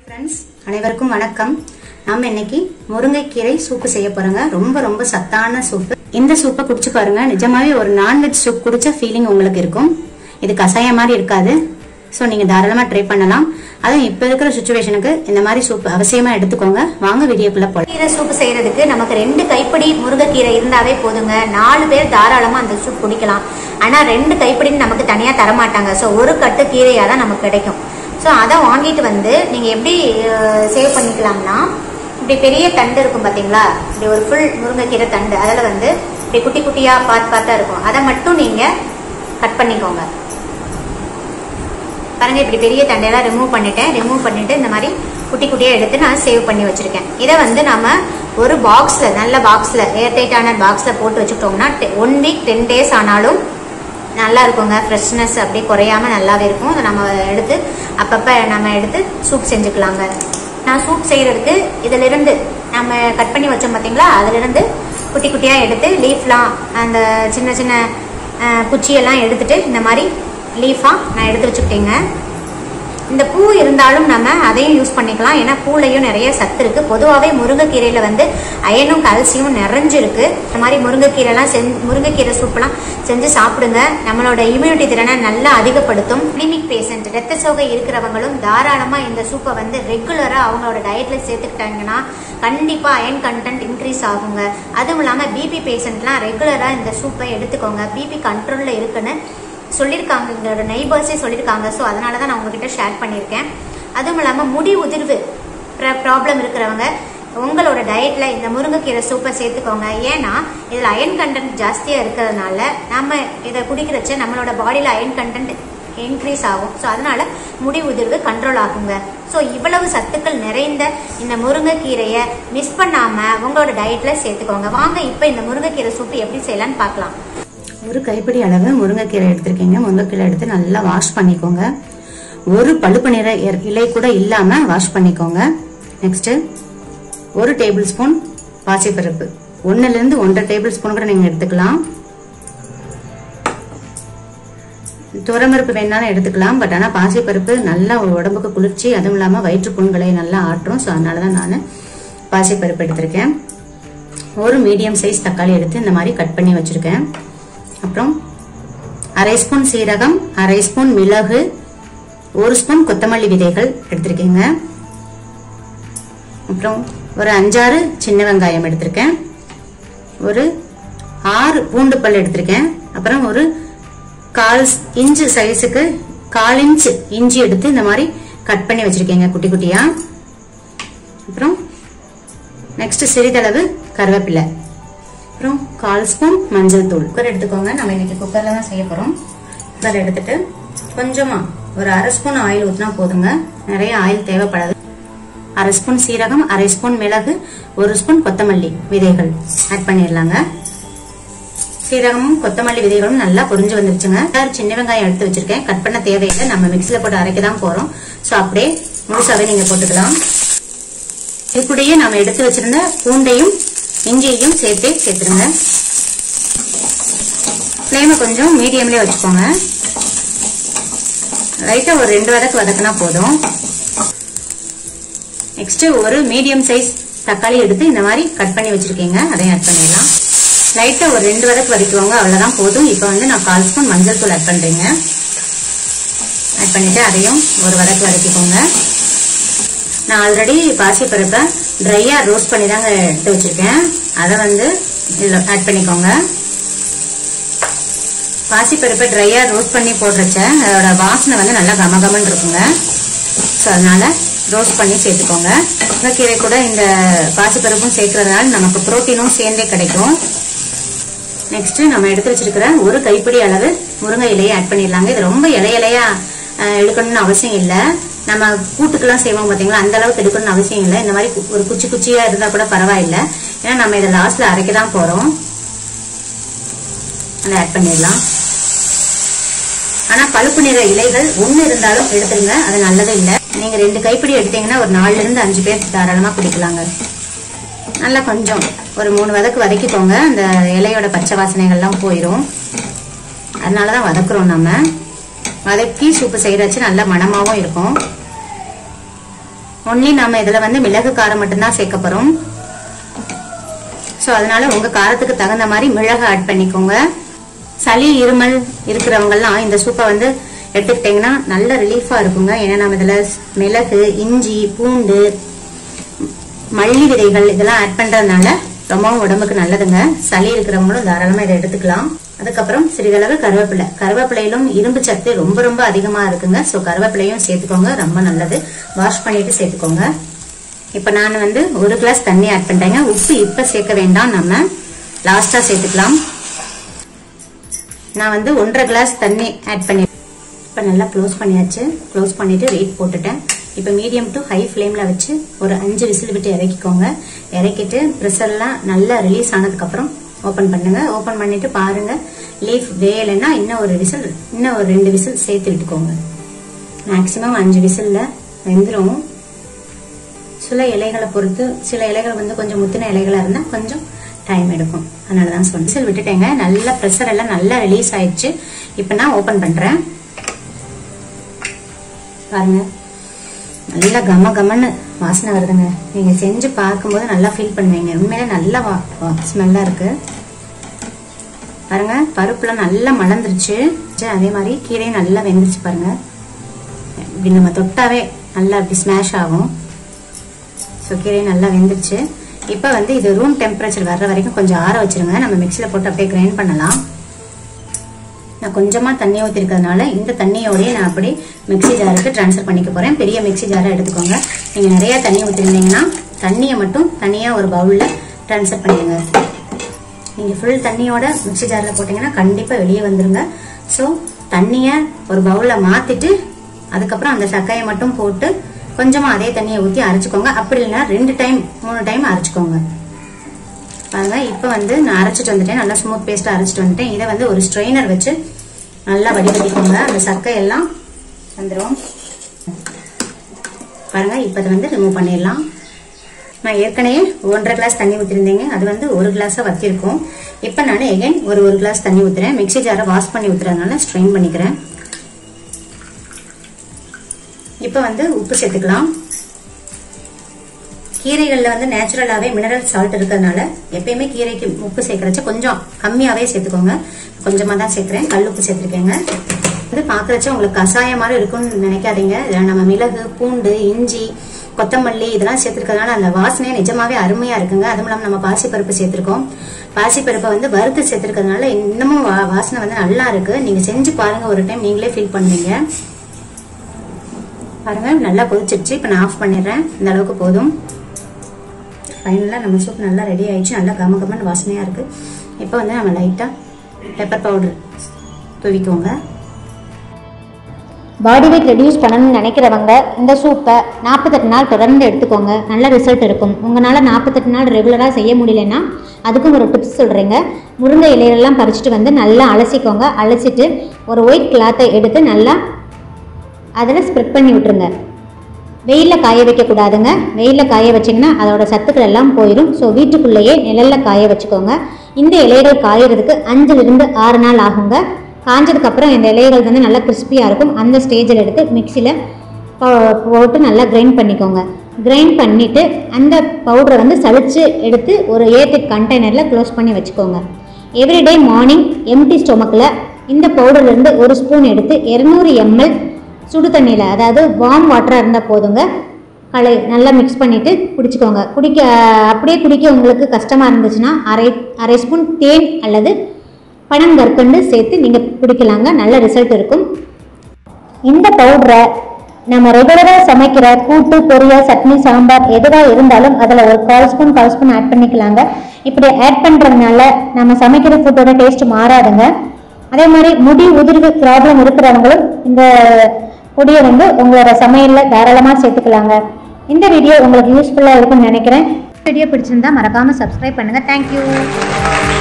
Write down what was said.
friends அனைவருக்கும் வணக்கம் நாம இன்னைக்கு முருங்கைக்கீரை சூப்பு செய்ய போறோங்க ரொம்ப ரொம்ப சத்தான சூப்பு இந்த சூப்பை குடிச்சு பாருங்க நிஜமாவே ஒரு நான்வெஜ் சூப் குடிச்ச ஃபீலிங் உங்களுக்கு இருக்கும் இது கஷாயம் மாதிரி இருக்காது ஸோ நீங்க தாராளமா ட்ரை பண்ணலாம் அதுவும் இப்ப இருக்கிற சுச்சுவேஷனுக்கு இந்த மாதிரி சூப் அவசியமா எடுத்துக்கோங்க வாங்க வீடியோக்குள்ள போலாம் கீரை சூப் செய்யறதுக்கு நமக்கு ரெண்டு கைப்பிடி முருங்கைக்கீரை இருந்தாவே போதுங்க நாலு பேர் தாராளமா அந்த சூப் குடிக்கலாம் ஆனா ரெண்டு கைப்பிடின்னு நமக்கு தனியா தர மாட்டாங்க ஸோ ஒரு கட்டு கீரையா தான் நமக்கு கிடைக்கும் ஸோ அதை வாங்கிட்டு வந்து நீங்க எப்படி சேவ் பண்ணிக்கலாம்னா இப்படி பெரிய தண்டு இருக்கும் பாத்தீங்களா இப்படி ஒரு ஃபுல் முருங்கைக்கீரை தண்டு அதுல வந்து இப்படி குட்டி குட்டியா பார்த்து பார்த்தா இருக்கும் அதை மட்டும் நீங்க கட் பண்ணிக்கோங்க பாருங்க இப்படி பெரிய தண்டையெல்லாம் ரிமூவ் பண்ணிட்டேன் ரிமூவ் பண்ணிட்டு இந்த மாதிரி குட்டி குட்டியா எடுத்து நான் சேவ் பண்ணி வச்சிருக்கேன் இதை வந்து நம்ம ஒரு பாக்ஸ்ல நல்ல பாக்ஸ்ல ஏர்டைட்டான பாக்ஸ்ல போட்டு வச்சுக்கிட்டோம்னா ஒன் வீக் டென் டேஸ் ஆனாலும் நல்லா இருக்குங்க ஃப்ரெஷ்னஸ் அப்படியே குறையாம நல்லாவே இருக்கும் அதை நம்ம எடுத்து அப்பப்போ நம்ம எடுத்து சூப் செஞ்சுக்கலாங்க நான் சூப் செய்யறதுக்கு இதுல இருந்து நம்ம கட் பண்ணி வச்சோம் பார்த்தீங்களா அதுல இருந்து குட்டி குட்டியா எடுத்து லீஃப்லாம் அந்த சின்ன சின்ன அஹ், குச்சியெல்லாம் எடுத்துட்டு இந்த மாதிரி லீஃபா நான் எடுத்து வச்சுக்கிட்டேங்க இந்த பூ இருந்தாலும் நம்ம அதையும் யூஸ் பண்ணிக்கலாம் ஏன்னா பூலையும் நிறைய சத்து இருக்கு பொதுவாகவே முருங்கைக்கீரையில வந்து அயனும் கால்சியம் நிறைஞ்சிருக்கு இந்த மாதிரி முருங்கைக்கீரைலாம் செஞ்சு முருங்கைக்கீரை சூப்லாம் செஞ்சு சாப்பிடுங்க நம்மளோட இம்யூனிட்டி திறனை நல்லா அதிகப்படுத்தும் கிளினிக் பேஷண்ட் ரத்த சோகை இருக்கிறவங்களும் தாராளமா இந்த சூப்பை வந்து ரெகுலரா அவங்களோட டயட்ல சேர்த்துக்கிட்டாங்கன்னா கண்டிப்பா அயன் கண்டென்ட் இன்க்ரீஸ் ஆகுங்க அதுவும் இல்லாம பிபி பேஷண்ட்லாம் ரெகுலரா இந்த சூப்பை எடுத்துக்கோங்க பிபி கண்ட்ரோல்ல இருக்குன்னு சொல்லியிருக்காங்க எங்களோட நெய்பர்ஸே சொல்லியிருக்காங்க ஸோ அதனால தான் நான் உங்ககிட்ட ஷேர் பண்ணியிருக்கேன் அதுவும் இல்லாமல் முடி உதிர்வு ப்ராப்ளம் இருக்கிறவங்க உங்களோட டயட்ல இந்த முருங்கைக்கீரை சூப்பை சேர்த்துக்கோங்க ஏன்னா இதில் அயன் கண்டென்ட் ஜாஸ்தியாக இருக்கிறதுனால நம்ம இதை குடிக்கிறச்ச நம்மளோட பாடியில் அயன் கண்டென்ட் இன்க்ரீஸ் ஆகும் ஸோ அதனால முடி உதிர்வு கண்ட்ரோல் ஆகுங்க ஸோ இவ்வளவு சத்துக்கள் நிறைந்த இந்த முருங்கைக்கீரையை மிஸ் பண்ணாம உங்களோட டயட்ல சேர்த்துக்கோங்க வாங்க இப்போ இந்த முருங்கைக்கீரை சூப்பு எப்படி செய்யலாம்னு பார்க்கலாம் ஒரு கைப்பிடி அளவு முருங்கைக்கீரை எடுத்திருக்கீங்க முருங்கைக்கீரை எடுத்து நல்லா வாஷ் பண்ணிக்கோங்க ஒரு பழுப்பு நிற இர- இலை கூட இல்லாம வாஷ் பண்ணிக்கோங்க நெக்ஸ்ட் ஒரு டேபிள் ஸ்பூன் பாசிப்பருப்பு ஒன்னுல இருந்து ஒன்றரை டேபிள் ஸ்பூன் கூட நீங்க எடுத்துக்கலாம் துவரம்பருப்பு வேணாலும் எடுத்துக்கலாம் பட் ஆனா பாசிப்பருப்பு நல்லா உடம்புக்கு குளிர்ச்சி அதுவும் இல்லாம வயிற்று புண்களை நல்லா ஆற்றும் ஸோ அதனாலதான் நான் பாசிப்பருப்பு எடுத்திருக்கேன் ஒரு மீடியம் சைஸ் தக்காளி எடுத்து இந்த மாதிரி கட் பண்ணி வச்சிருக்கேன் அப்புறம் அரை ஸ்பூன் சீரகம் அரை ஸ்பூன் மிளகு ஒரு ஸ்பூன் கொத்தமல்லி விதைகள் எடுத்திருக்கேங்க அப்புறம் ஒரு அஞ்சாறு சின்ன வெங்காயம் எடுத்திருக்கேன் ஒரு ஆறு பூண்டு பல் எடுத்திருக்கேன் அப்புறம் ஒரு கால் இன்ச்சு சைஸுக்கு கால் இன்ச் இஞ்சி எடுத்து இந்த மாதிரி கட் பண்ணி வச்சிருக்கேங்க குட்டி குட்டியா அப்புறம் நெக்ஸ்ட் சிறிதளவு கருவேப்பிலை அப்புறம் கால் ஸ்பூன் மஞ்சள் தூள் குக்கர் எடுத்துக்கோங்க நம்ம இன்னைக்கு குக்கர்ல தான் செய்ய போறோம் குக்கர் எடுத்துட்டு கொஞ்சமா ஒரு அரை ஸ்பூன் ஆயில் ஊத்தினா போதுங்க நிறைய ஆயில் தேவைப்படாது அரை ஸ்பூன் சீரகம் அரை ஸ்பூன் மிளகு ஒரு ஸ்பூன் கொத்தமல்லி விதைகள் ஆட் பண்ணிடலாங்க சீரகமும் கொத்தமல்லி விதைகளும் நல்லா பொரிஞ்சு வந்துருச்சுங்க ஒரு சின்ன வெங்காயம் எடுத்து வச்சிருக்கேன் கட் பண்ண தேவையில்லை நம்ம மிக்சில போட்டு அரைக்க தான் போறோம் ஸோ அப்படியே முழுசாவே நீங்க போட்டுக்கலாம் இது கூடயே நாம எடுத்து வச்சிருந்த பூண்டையும் இஞ்சியையும் சேர்த்தே சேர்த்துருங்க ஃப்ளேமை கொஞ்சம் மீடியம்லயே வச்சுக்கோங்க லைட்டா ஒரு ரெண்டு வதக்கு வதக்குனா போதும் நெக்ஸ்ட் ஒரு மீடியம் சைஸ் தக்காளி எடுத்து இந்த மாதிரி கட் பண்ணி வச்சிருக்கீங்க அதையும் ஆட் பண்ணிடலாம் லைட்டா ஒரு ரெண்டு வதக்கு வதக்குவாங்க அவ்வளவுதான் போதும் இப்போ வந்து நான் கால் ஸ்பூன் மஞ்சள் தூள் ஆட் பண்றேங்க ஆட் பண்ணிட்டு அதையும் ஒரு வதக்கு வதக்கிக்கோங்க நான் ஆல்ரெடி பாசிப்பருப்பை ட்ரையா ரோஸ்ட் பண்ணி தாங்க எடுத்து வச்சிருக்கேன் அதை வந்து இதில் ஆட் பண்ணிக்கோங்க பாசிப்பருப்பை ட்ரையா ரோஸ்ட் பண்ணி போடுறச்ச அதோட வாசனை வந்து நல்லா கமகமன்னு இருக்குங்க ஸோ அதனால ரோஸ்ட் பண்ணி சேர்த்துக்கோங்க முருங்கைக்கீரை கூட இந்த பாசிப்பருப்பும் சேர்க்கறதுனால நமக்கு புரோட்டீனும் சேர்ந்தே கிடைக்கும் நெக்ஸ்ட் நம்ம எடுத்து வச்சிருக்கிற ஒரு கைப்பிடி அளவு முருங்கை இலையை ஆட் பண்ணிடலாங்க இது ரொம்ப இலை இலையா அஹ், எடுக்கணும்னு அவசியம் இல்லை நம்ம கூட்டுக்கெல்லாம் செய்வோம் பாத்தீங்களா அந்த அளவுக்கு எடுக்கணும்னு அவசியம் இல்லை இந்த மாதிரி கு- ஒரு குச்சி குச்சியா இருந்தா கூட பரவாயில்லை ஏன்னா நம்ம இதை லாஸ்ட்ல அரைக்க தான் போறோம் அதை ஆட் பண்ணிடலாம் ஆனா பழுப்பு நிற இலைகள் ஒண்ணு இருந்தாலும் எடுத்துருங்க அது நல்லது இல்ல நீங்க ரெண்டு கைப்பிடி எடுத்தீங்கன்னா ஒரு நாலுல இருந்து அஞ்சு பேர் தாராளமா குடிக்கலாங்க நல்லா கொஞ்சம் ஒரு மூணு வதக்கு வதக்கிக்கோங்க அந்த இலையோட பச்சை வாசனைகள்லாம் போயிடும் அதனாலதான் வதக்குறோம் நம்ம வதக்கி சூப்பு செய்யறச்சு நல்ல மணமாவும் இருக்கும் ஒன்லி நாம இதுல வந்து மிளகு காரம் மட்டும்தான் சேர்க்க போறோம் ஸோ அதனால உங்க காரத்துக்கு தகுந்த மாதிரி மிளகு ஆட் பண்ணிக்கோங்க சளி இருமல் இருக்கிறவங்கெல்லாம் இந்த சூப்பை வந்து எடுத்துக்கிட்டீங்கன்னா நல்ல ரிலீஃபா இருக்குங்க ஏன்னா நம்ம இதுல மிளகு இஞ்சி பூண்டு மல்லி விதைகள் இதெல்லாம் ஆட் பண்றதுனால ரொம்பவும் உடம்புக்கு நல்லதுங்க சளி இருக்கிறவங்களும் தாராளமா இதை எடுத்துக்கலாம் அதுக்கப்புறம் சிறிதளவு கருவேப்பிலை கருவேப்பிலையிலும் இரும்பு சத்து ரொம்ப ரொம்ப அதிகமா இருக்குங்க ஸோ கருவேப்பிலையும் சேர்த்துக்கோங்க ரொம்ப நல்லது வாஷ் பண்ணிட்டு சேர்த்துக்கோங்க இப்போ நான் வந்து ஒரு கிளாஸ் தண்ணி ஆட் பண்ணிட்டேங்க உப்பு இப்போ சேர்க்க வேண்டாம் நம்ம லாஸ்டா சேர்த்துக்கலாம் நான் வந்து ஒன்றரை கிளாஸ் தண்ணி ஆட் பண்ணி இப்போ நல்லா க்ளோஸ் பண்ணியாச்சு க்ளோஸ் பண்ணிட்டு வெயிட் போட்டுட்டேன் இப்போ மீடியம் டு ஹை ஃப்ளேமில் வச்சு ஒரு அஞ்சு விசில் விட்டு இறக்கிக்கோங்க இறக்கிட்டு ப்ரெஷர்லாம் நல்லா ரிலீஸ் ஆனதுக்கப்புறம் ஓப்பன் பண்ணுங்க ஓப்பன் பண்ணிட்டு பாருங்க லீஃப் வேலைன்னா இன்னும் ஒரு விசில் இன்னும் ஒரு ரெண்டு விசில் சேர்த்து விட்டுக்கோங்க மேக்ஸிமம் அஞ்சு விசில்ல வெந்துடும் சில இலைகளை பொறுத்து சில இலைகள் வந்து கொஞ்சம் முத்தின இலைகளா இருந்தா கொஞ்சம் டைம் எடுக்கும் அதனால தான் சொன்னேன் விசில் விட்டுட்டேங்க நல்ல ப்ரெஷர் எல்லாம் நல்லா ரிலீஸ் ஆயிடுச்சு இப்போ நான் ஓப்பன் பண்றேன் பாருங்க நல்லா கம கமன்னு வாசனை வருதுங்க நீங்க செஞ்சு பார்க்கும்போது நல்லா ஃபீல் பண்ணுவீங்க உண்மையிலே நல்ல ஸ்மெல்லா இருக்கு பாருங்க பருப்புலாம் நல்லா மலர்ந்துருச்சு சரி, அதே மாதிரி கீரையும் நல்லா வெந்துருச்சு பாருங்க இப்படி நம்ம தொட்டாவே நல்லா அப்படி ஸ்மாஷ் ஆகும் ஸோ கீரையும் நல்லா வெந்துருச்சு இப்போ வந்து இது ரூம் டெம்பரேச்சர் வர்ற வரைக்கும் கொஞ்சம் ஆற வச்சிருங்க நம்ம மிக்சியில் போட்டு அப்படியே கிரைண்ட் பண்ணலாம் நான் கொஞ்சமா தண்ணி ஊற்றிருக்கிறதுனால இந்த தண்ணியோடய நான் அப்படியே மிக்ஸி ஜாருக்கு ட்ரான்ஸ்ஃபர் பண்ணிக்க போறேன் பெரிய மிக்ஸி ஜாரை எடுத்துக்கோங்க நீங்க நிறைய தண்ணி ஊற்றிருந்தீங்கன்னா தண்ணியை மட்டும் தனியா ஒரு பவுல்ல ட்ரான்ஸ்ஃபர் பண்ணிடுங்க நீங்க ஃபுல் தண்ணியோட மிக்ஸி ஜார்ல போட்டீங்கன்னா கண்டிப்பா வெளியே வந்துருங்க ஸோ தண்ணியை ஒரு பவுல்ல மாத்திட்டு அதுக்கப்புறம் அந்த சக்கையை மட்டும் போட்டு கொஞ்சமா அதே தண்ணியை ஊற்றி அரைச்சிக்கோங்க அப்படி இல்லைன்னா ரெண்டு டைம் மூணு டைம் அரைச்சிக்கோங்க பாருங்க இப்போ வந்து நான் அரைச்சிட்டு வந்துட்டேன் நல்லா ஸ்மூத் பேஸ்டா அரைச்சிட்டு வந்துட்டேன் இதை வந்து ஒரு ஸ்ட்ரெயினர் வச்சு நல்லா வடிகட்டிக்கோங்க அந்த சக்கை எல்லாம் வந்துடும் பாருங்க இப்போ அதை வந்து ரிமூவ் பண்ணிடலாம் நான் ஏற்கனவே ஒன்றரை கிளாஸ் தண்ணி ஊற்றிருந்தேங்க அது வந்து ஒரு கிளாஸாக வத்திருக்கும் இப்போ நான் எகைன் ஒரு ஒரு கிளாஸ் தண்ணி ஊற்றுறேன் மிக்ஸி ஜாரை வாஷ் பண்ணி ஊற்றுறதுனால ஸ்ட்ரெயின் பண்ணிக்கிறேன் இப்போ வந்து உப்பு சேர்த்துக்கலாம் கீரைகளில் வந்து நேச்சுரலாகவே மினரல் சால்ட் இருக்கிறதுனால எப்பயுமே கீரைக்கு உப்பு சேர்க்கறச்ச கொஞ்சம் கம்மியாகவே சேர்த்துக்கோங்க கொஞ்சமாக தான் சேர்க்குறேன் கல் உப்பு சேர்த்துருக்கேங்க வந்து பார்க்குறச்ச உங்களுக்கு கஷாயம் மாதிரி இருக்கும்னு நினைக்காதீங்க இதில் நம்ம மிளகு பூண்டு இஞ்சி கொத்தமல்லி இதெல்லாம் சேர்த்துருக்கறதுனால அந்த வாசனையே நிஜமாவே அருமையா இருக்குங்க அதுவும் இல்லாமல் நம்ம பாசிப்பருப்பு சேர்த்துருக்கோம் பாசிப்பருப்பை வந்து வறுத்து சேர்த்துருக்கறதுனால இன்னமும் வா- வாசனை வந்து நல்லா இருக்கு நீங்க செஞ்சு பாருங்க ஒரு டைம் நீங்களே ஃபீல் பண்ணுவீங்க பாருங்க நல்லா கொதிச்சிருச்சு இப்போ நான் ஆஃப் பண்ணிடுறேன் இந்த அளவுக்கு போதும் ஃபைனலாக நம்ம சூப் நல்லா ரெடி ஆயிடுச்சு நல்லா கம கமன்னு வாசனையாக இருக்கு இப்போ வந்து நம்ம லைட்டாக பெப்பர் பவுடர் தூவிக்கோங்க பாடி வெயிட் ரெடியூஸ் பண்ணணும்னு நினைக்கிறவங்க இந்த சூப்பை நாற்பத்தெட்டு நாள் தொடர்ந்து எடுத்துக்கோங்க நல்ல ரிசல்ட் இருக்கும் உங்களால் நாற்பத்தெட்டு நாள் ரெகுலராக செய்ய முடியலன்னா அதுக்கும் ஒரு டிப்ஸ் சொல்கிறேங்க முருங்கை இலையெல்லாம் பறிச்சுட்டு வந்து நல்லா அலசிக்கோங்க அலசிட்டு ஒரு ஒயிட் கிளாத்தை எடுத்து நல்லா அதில் ஸ்ப்ரெட் பண்ணி விட்டுருங்க வெயிலில் காய வைக்கக்கூடாதுங்க வெயிலில் காய வச்சிங்கன்னா அதோட சத்துக்கள் எல்லாம் போயிடும் ஸோ வீட்டுக்குள்ளேயே நிழலில் காய வச்சுக்கோங்க இந்த இலைகள் காயறதுக்கு அஞ்சுலேருந்து ஆறு நாள் ஆகுங்க காஞ்சதுக்கப்புறம் இந்த இலைகள் வந்து நல்லா கிறிஸ்பியாக இருக்கும் அந்த ஸ்டேஜில் எடுத்து மிக்சியில் போட்டு நல்லா கிரைண்ட் பண்ணிக்கோங்க கிரைண்ட் பண்ணிவிட்டு அந்த பவுடரை வந்து சலிச்சு எடுத்து ஒரு ஏர்டெட் கண்டெய்னரில் க்ளோஸ் பண்ணி வச்சுக்கோங்க எவ்ரிடே மார்னிங் எம்டி ஸ்டொமக்கில் இந்த பவுடர்லேருந்து ஒரு ஸ்பூன் எடுத்து இரநூறு எம்எல் சுடு தண்ணியில் அதாவது வார்ம் வாட்டராக இருந்தால் போதுங்க கலை நல்லா மிக்ஸ் பண்ணிவிட்டு குடிச்சுக்கோங்க குடிக்க அப்படியே குடிக்க உங்களுக்கு கஷ்டமாக இருந்துச்சுன்னா அரை அரை ஸ்பூன் தேன் அல்லது பனங்கற்கண்டு சேர்த்து நீங்கள் குடிக்கலாங்க நல்ல ரிசல்ட் இருக்கும் இந்த பவுடரை நம்ம ரெகுலராக சமைக்கிற கூட்டு பொரியல் சட்னி சாம்பார் எதுவாக இருந்தாலும் அதில் ஒரு கால் ஸ்பூன் கால் ஸ்பூன் ஆட் பண்ணிக்கலாங்க இப்படி ஆட் பண்ணுறதுனால நம்ம சமைக்கிற ஃபுட்டோட டேஸ்ட் மாறாதுங்க அதே மாதிரி முடி உதிர்வு ப்ராப்ளம் இருக்கிறவங்களும் இந்த பொடியை வந்து உங்களோட சமையலில் தாராளமாக சேர்த்துக்கலாங்க இந்த வீடியோ உங்களுக்கு யூஸ்ஃபுல்லாக இருக்கும்னு நினைக்கிறேன் வீடியோ பிடிச்சிருந்தா மறக்காமல் சப்ஸ்கிரைப் பண்ணுங்கள் தேங்க்யூ